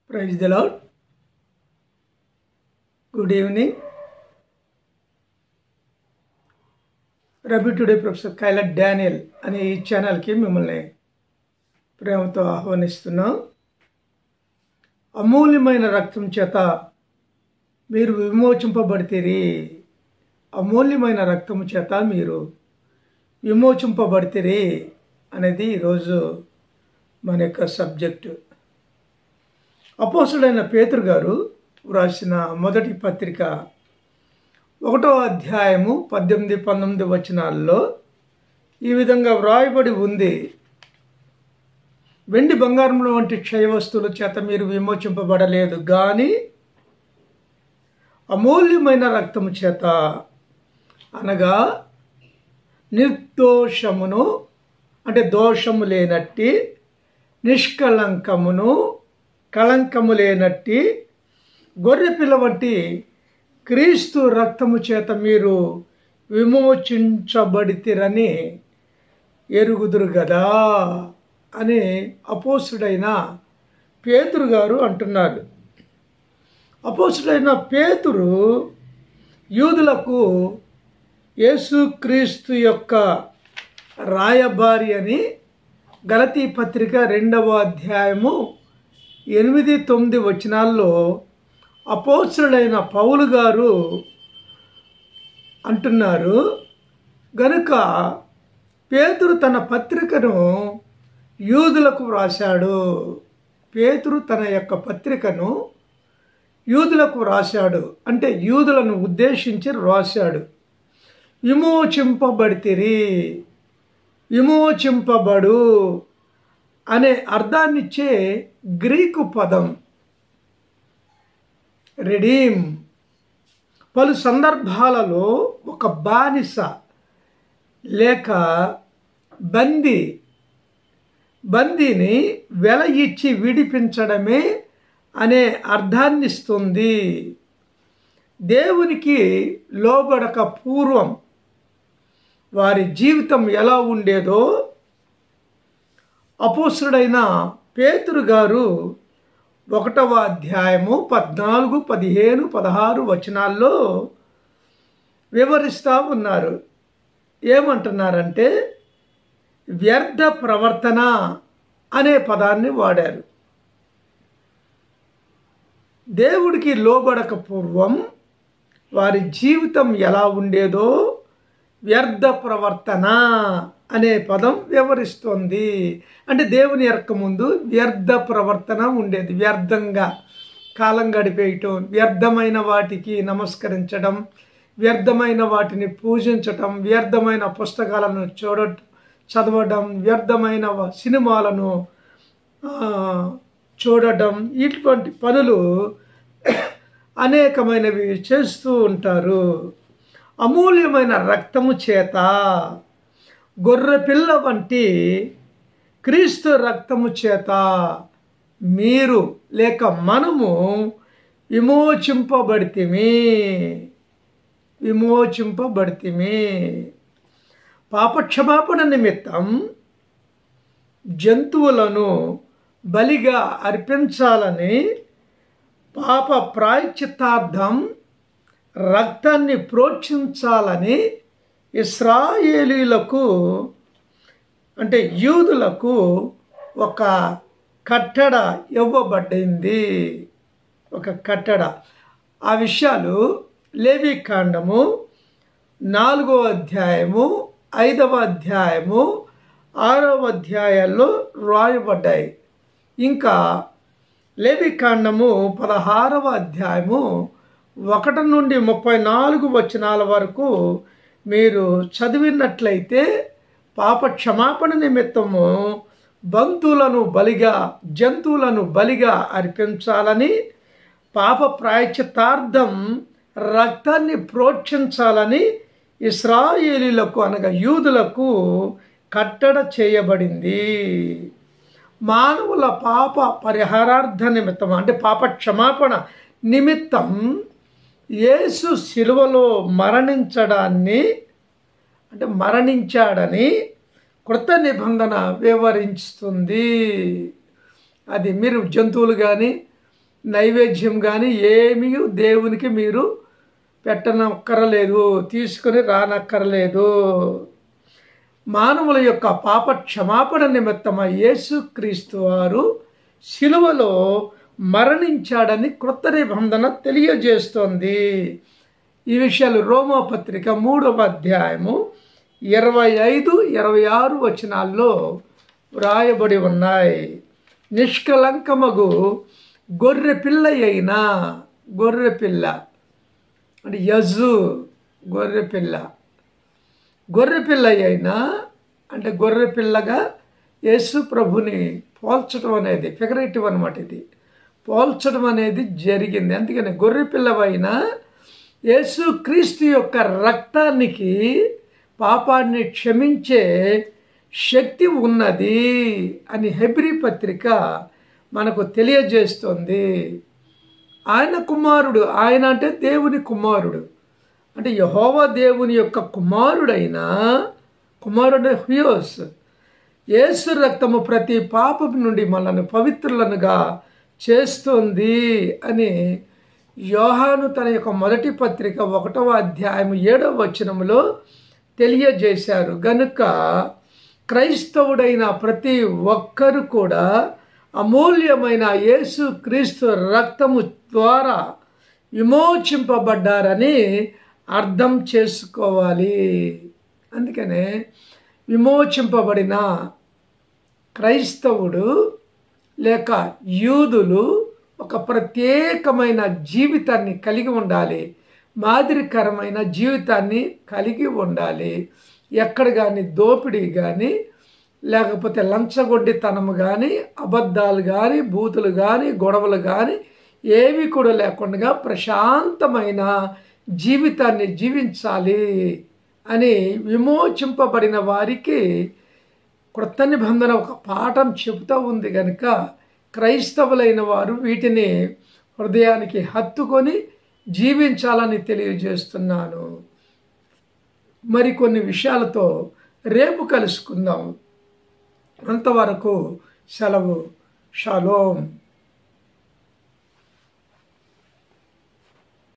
praise the lord good evening రబీ today professor Kailath Daniel అనే ఈ ఛానల్కి మిమ్మల్ని ప్రేమతో ఆహ్వానిస్తున్నాం అమూల్యమైన రక్తం చేత మీరు విమోచింపబడితేరి అమూల్యమైన రక్తము చేత మీరు విమోచింపబడితేరి అనేది ఈరోజు మన యొక్క సబ్జెక్టు అపోసుడైన పేతురు గారు వ్రాసిన మొదటి పత్రిక ఒకటో అధ్యాయము పద్దెనిమిది పంతొమ్మిది వచనాల్లో ఈ విధంగా వ్రాయబడి ఉంది వెండి బంగారముల వంటి క్షయ వస్తువుల చేత మీరు విమోచింపబడలేదు కానీ అమూల్యమైన రక్తము చేత అనగా నిర్దోషమును అంటే దోషము లేనట్టి నిష్కళంకమును కళంకము లేనట్టి గొర్రెపిల్ల వంటి క్రీస్తు రక్తము చేత మీరు విమోచించబడితిరని ఎరుగుదురు గదా అని అపోసుడైన పేతురు గారు అంటున్నారు అపోసుడైన పేతురు యూదులకు యేసుక్రీస్తు యొక్క రాయబారి అని గలతీ పత్రిక రెండవ అధ్యాయము ఎనిమిది తొమ్మిది వచనాల్లో అపోసుడైన పౌలు గారు అంటున్నారు గనుక పేతురు తన పత్రికను యూదులకు వ్రాశాడు పేతురు తన యొక్క పత్రికను యూదులకు వ్రాశాడు అంటే యూదులను ఉద్దేశించి వ్రాశాడు విమోచింపబడితిరి విమోచింపబడు అనే అర్థాన్నిచ్చే గ్రీకు పదం రెడీమ్ పలు సందర్భాలలో ఒక బానిస లేక బందీ బందీని వెల ఇచ్చి విడిపించడమే అనే అర్థాన్నిస్తుంది దేవునికి లోబడక పూర్వం వారి జీవితం ఎలా ఉండేదో అపోసుడైన పేతురు గారు ఒకటవ అధ్యాయము పద్నాలుగు పదిహేను పదహారు వచనాల్లో వివరిస్తూ ఉన్నారు ఏమంటున్నారంటే వ్యర్థ ప్రవర్తన అనే పదాన్ని వాడారు దేవుడికి లోబడక పూర్వం వారి జీవితం ఎలా ఉండేదో వ్యర్థ ప్రవర్తన అనే పదం వివరిస్తోంది అంటే దేవుని ఎరక ముందు వ్యర్థ ప్రవర్తన ఉండేది వ్యర్థంగా కాలం గడిపేయటం వ్యర్థమైన వాటికి నమస్కరించడం వ్యర్థమైన వాటిని పూజించటం వ్యర్థమైన పుస్తకాలను చూడ చదవడం వ్యర్థమైన సినిమాలను చూడటం ఇటువంటి పనులు అనేకమైనవి చేస్తూ ఉంటారు అమూల్యమైన రక్తము చేత గొర్రెపిల్ల వంటి క్రీస్తు రక్తము చేత మీరు లేక మనము విమోచింపబడితిమి విమోచింపబడితిమి పాపక్షమాపణ నిమిత్తం జంతువులను బలిగా అర్పించాలని పాప ప్రాయచిత్తార్థం రక్తాన్ని ప్రోక్షించాలని ఇస్రాయేలీలకు అంటే యూదులకు ఒక కట్టడ ఇవ్వబడింది ఒక కట్టడ ఆ విషయాలు లేవి కాండము నాలుగో అధ్యాయము ఐదవ అధ్యాయము ఆరవ అధ్యాయాల్లో రాయబడ్డాయి ఇంకా లేవికాండము పదహారవ అధ్యాయము ఒకటి నుండి ముప్పై నాలుగు వచనాల వరకు మీరు చదివినట్లయితే పాప క్షమాపణ నిమిత్తము బంధువులను బలిగా జంతువులను బలిగా అర్పించాలని పాప ప్రాయచితార్థం రక్తాన్ని ప్రోక్షించాలని ఇస్రాయేలీలకు అనగా యూదులకు కట్టడ చేయబడింది మానవుల పాప పరిహారార్థ నిమిత్తం అంటే పాప క్షమాపణ నిమిత్తం యేసు శిలువలో మరణించడాన్ని అంటే మరణించాడని కృత నిబంధన వివరిస్తుంది అది మీరు జంతువులు కానీ నైవేద్యం కానీ ఏమీ దేవునికి మీరు పెట్టనక్కరలేదు తీసుకుని రానక్కరలేదు మానవుల యొక్క పాప క్షమాపణ నిమిత్తమై యేసుక్రీస్తు వారు శిలువలో మరణించాడని క్రొత్త నిబంధన తెలియజేస్తోంది ఈ విషయాలు రోమపత్రిక మూడవ అధ్యాయము ఇరవై ఐదు ఇరవై ఆరు వచనాల్లో వ్రాయబడి ఉన్నాయి నిష్కలంకమగు గొర్రె పిల్ల అయిన గొర్రె పిల్ల అంటే యజు గొర్రె పిల్ల గొర్రె పిల్ల అయినా అంటే గొర్రె పిల్లగా యేసు ప్రభుని పోల్చడం అనేది ఫిగరేటివ్ అనమాట ఇది పోల్చడం అనేది జరిగింది అందుకని గొర్రె పిల్లవైనా యేసు క్రీస్తు యొక్క రక్తానికి పాపాన్ని క్షమించే శక్తి ఉన్నది అని హెబ్రి పత్రిక మనకు తెలియజేస్తుంది ఆయన కుమారుడు ఆయన అంటే దేవుని కుమారుడు అంటే యహోవ దేవుని యొక్క కుమారుడైన కుమారుడు హ్యూస్ యేసు రక్తము ప్రతి పాపం నుండి మనల్ని పవిత్రులనుగా చేస్తుంది అని యోహాను తన యొక్క మొదటి పత్రిక ఒకటవ అధ్యాయం ఏడవ వచనములో తెలియజేశారు గనుక క్రైస్తవుడైన ప్రతి ఒక్కరు కూడా అమూల్యమైన యేసు క్రీస్తు రక్తము ద్వారా విమోచింపబడ్డారని అర్థం చేసుకోవాలి అందుకనే విమోచింపబడిన క్రైస్తవుడు లేక యూదులు ఒక ప్రత్యేకమైన జీవితాన్ని కలిగి ఉండాలి మాదిరికరమైన జీవితాన్ని కలిగి ఉండాలి ఎక్కడ కానీ దోపిడీ కానీ లేకపోతే లంచగొడ్డితనము కానీ అబద్ధాలు కానీ బూతులు కానీ గొడవలు కానీ ఏవి కూడా లేకుండా ప్రశాంతమైన జీవితాన్ని జీవించాలి అని విమోచింపబడిన వారికి క్రొత్త నిబంధన ఒక పాఠం చెబుతూ ఉంది కనుక క్రైస్తవులైన వారు వీటిని హృదయానికి హత్తుకొని జీవించాలని తెలియజేస్తున్నాను మరికొన్ని విషయాలతో రేపు కలుసుకుందాం అంతవరకు సెలవు షలోం